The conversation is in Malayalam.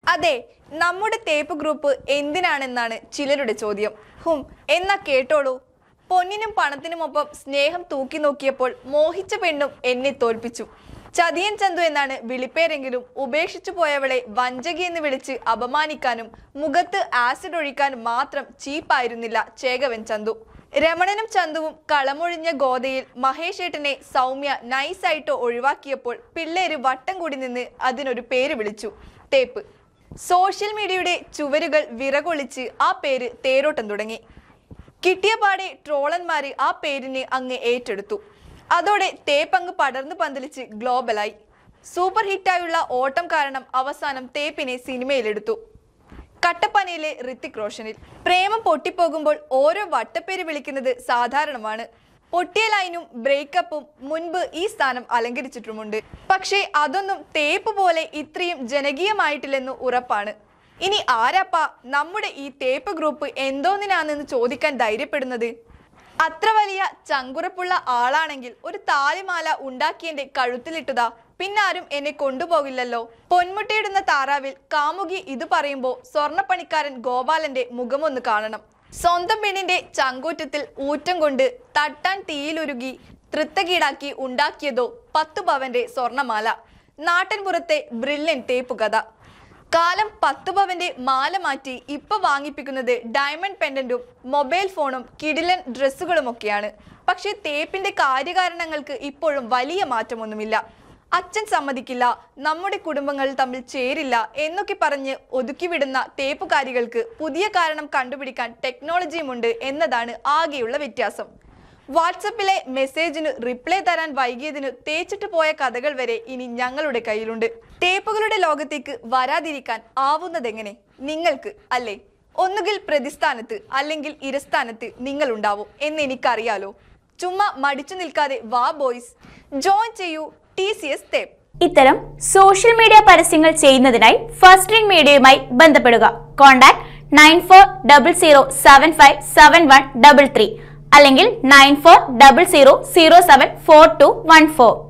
അതെ നമ്മുടെ തേപ്പ് ഗ്രൂപ്പ് എന്തിനാണെന്നാണ് ചിലരുടെ ചോദ്യം ഹും എന്നാ കേട്ടോളൂ പൊന്നിനും പണത്തിനുമൊപ്പം സ്നേഹം തൂക്കി നോക്കിയപ്പോൾ മോഹിച്ച പെണ്ണും എന്നെ തോൽപ്പിച്ചു ചതിയൻ ചന്തു എന്നാണ് വിളിപ്പേരെങ്കിലും ഉപേക്ഷിച്ചു പോയവളെ വഞ്ചകി എന്ന് വിളിച്ച് അപമാനിക്കാനും മുഖത്ത് ആസിഡ് ഒഴിക്കാനും മാത്രം ചീപ്പായിരുന്നില്ല ചേകവൻ ചന്തു രമണനും ചന്തുവും കളമൊഴിഞ്ഞ ഗോതയിൽ മഹേഷ് ഏട്ടനെ സൗമ്യ നൈസായിട്ട് ഒഴിവാക്കിയപ്പോൾ പിള്ളേര് വട്ടം കൂടി നിന്ന് അതിനൊരു പേര് വിളിച്ചു തേപ്പ് സോഷ്യൽ മീഡിയയുടെ ചുവരുകൾ വിറകൊളിച്ച് ആ പേര് തേരോട്ടം തുടങ്ങി കിട്ടിയ പാടെ ട്രോളന്മാര് ആ പേരിനെ അങ്ങ് ഏറ്റെടുത്തു അതോടെ തേപ്പങ്ങ് പടർന്നു പന്തലിച്ച് ഗ്ലോബലായി സൂപ്പർ ഹിറ്റായുള്ള ഓട്ടം കാരണം അവസാനം തേപ്പിനെ സിനിമയിലെടുത്തു കട്ടപ്പനയിലെ ഋത്തിക് റോഷനിൽ പ്രേമം പൊട്ടിപ്പോകുമ്പോൾ ഓരോ വട്ടപ്പേര് വിളിക്കുന്നത് സാധാരണമാണ് പൊട്ടിയ ലൈനും ബ്രേക്കപ്പും മുൻപ് ഈ സ്ഥാനം അലങ്കരിച്ചിട്ടുമുണ്ട് പക്ഷേ അതൊന്നും തേപ്പ് പോലെ ഇത്രയും ജനകീയമായിട്ടില്ലെന്ന് ഉറപ്പാണ് ഇനി ആരാപ്പാ നമ്മുടെ ഈ തേപ്പ് ഗ്രൂപ്പ് എന്തോന്നിനാണെന്ന് ചോദിക്കാൻ ധൈര്യപ്പെടുന്നത് അത്ര വലിയ ചങ്കുറപ്പുള്ള ആളാണെങ്കിൽ ഒരു താലിമാല ഉണ്ടാക്കിയെന്റെ കഴുത്തിലിട്ടതാ പിന്നാരും എന്നെ കൊണ്ടുപോകില്ലല്ലോ പൊന്മുട്ടയിടുന്ന താറാവിൽ കാമുകി ഇത് പറയുമ്പോ സ്വർണ്ണപ്പണിക്കാരൻ ഗോപാലന്റെ മുഖമൊന്ന് കാണണം സ്വന്തം പെണ്ണിന്റെ ചങ്കൂറ്റത്തിൽ ഊറ്റം കൊണ്ട് തട്ടാൻ തീയിലുരുകി തൃത്തകീടാക്കി ഉണ്ടാക്കിയതോ പത്തു പവന്റെ സ്വർണ്ണമാല നാട്ടിൻപുറത്തെ ബ്രില്യൻ തേപ്പ് കഥ കാലം പത്ത് പവന്റെ മാല മാറ്റി ഇപ്പൊ വാങ്ങിപ്പിക്കുന്നത് ഡയമണ്ട് പെൻഡന്റും മൊബൈൽ ഫോണും കിടിലൻ ഡ്രസ്സുകളുമൊക്കെയാണ് പക്ഷേ തേപ്പിന്റെ കാര്യകാരണങ്ങൾക്ക് ഇപ്പോഴും വലിയ മാറ്റമൊന്നുമില്ല അച്ഛൻ സമ്മതിക്കില്ല നമ്മുടെ കുടുംബങ്ങൾ തമ്മിൽ ചേരില്ല എന്നൊക്കെ പറഞ്ഞ് ഒതുക്കിവിടുന്ന തേപ്പുകാരികൾക്ക് പുതിയ കാരണം കണ്ടുപിടിക്കാൻ ടെക്നോളജിയുമുണ്ട് എന്നതാണ് ആകെയുള്ള വ്യത്യാസം വാട്സപ്പിലെ മെസ്സേജിന് റിപ്ലൈ തരാൻ വൈകിയതിനു തേച്ചിട്ട് പോയ കഥകൾ വരെ ഇനി ഞങ്ങളുടെ കയ്യിലുണ്ട് തേപ്പുകളുടെ ലോകത്തേക്ക് വരാതിരിക്കാൻ ആവുന്നതെങ്ങനെ നിങ്ങൾക്ക് അല്ലേ ഒന്നുകിൽ പ്രതിസ്ഥാനത്ത് അല്ലെങ്കിൽ ഇരസ്ഥാനത്ത് നിങ്ങൾ ഉണ്ടാവും എന്ന് എനിക്കറിയാലോ ചുമ്മാ മടിച്ചു നിൽക്കാതെ വാ ബോയ്സ് ജോയിൻ ചെയ്യൂ ടി സി എസ് തേപ്പ് ഇത്തരം സോഷ്യൽ മീഡിയ പരസ്യങ്ങൾ ചെയ്യുന്നതിനായി ഫസ്റ്റ് റിംഗ് മീഡിയയുമായി ബന്ധപ്പെടുക contact nine four double zero seven five seven one double three അല്ലെങ്കിൽ nine four double zero zero seven four two one four